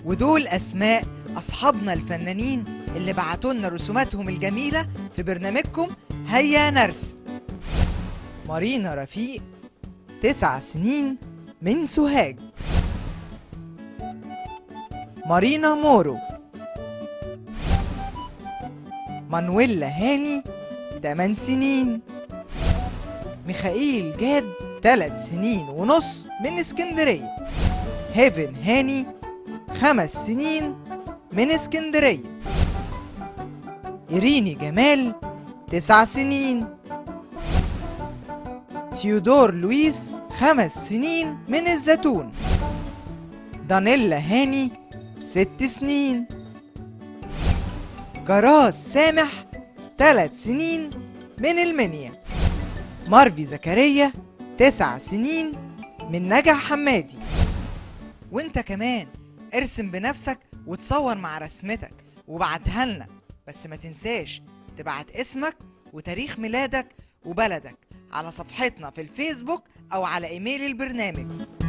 ودول أسماء أصحابنا الفنانين اللي بعتوا لنا رسوماتهم الجميلة في برنامجكم هيا نرسم مارينا رفيق تسع سنين من سوهاج مارينا مورو مانويلا هاني 8 سنين ميخائيل جاد 3 سنين ونص من اسكندرية هيفن هاني خمس سنين من اسكندرية إيريني جمال تسع سنين تيودور لويس خمس سنين من الزيتون دانيلا هاني ست سنين جراس سامح ثلاث سنين من المنيا مارفي زكريا تسع سنين من نجع حمادي وانت كمان ارسم بنفسك وتصور مع رسمتك وبعتها لنا بس ما تنساش تبعت اسمك وتاريخ ميلادك وبلدك على صفحتنا في الفيسبوك او على ايميل البرنامج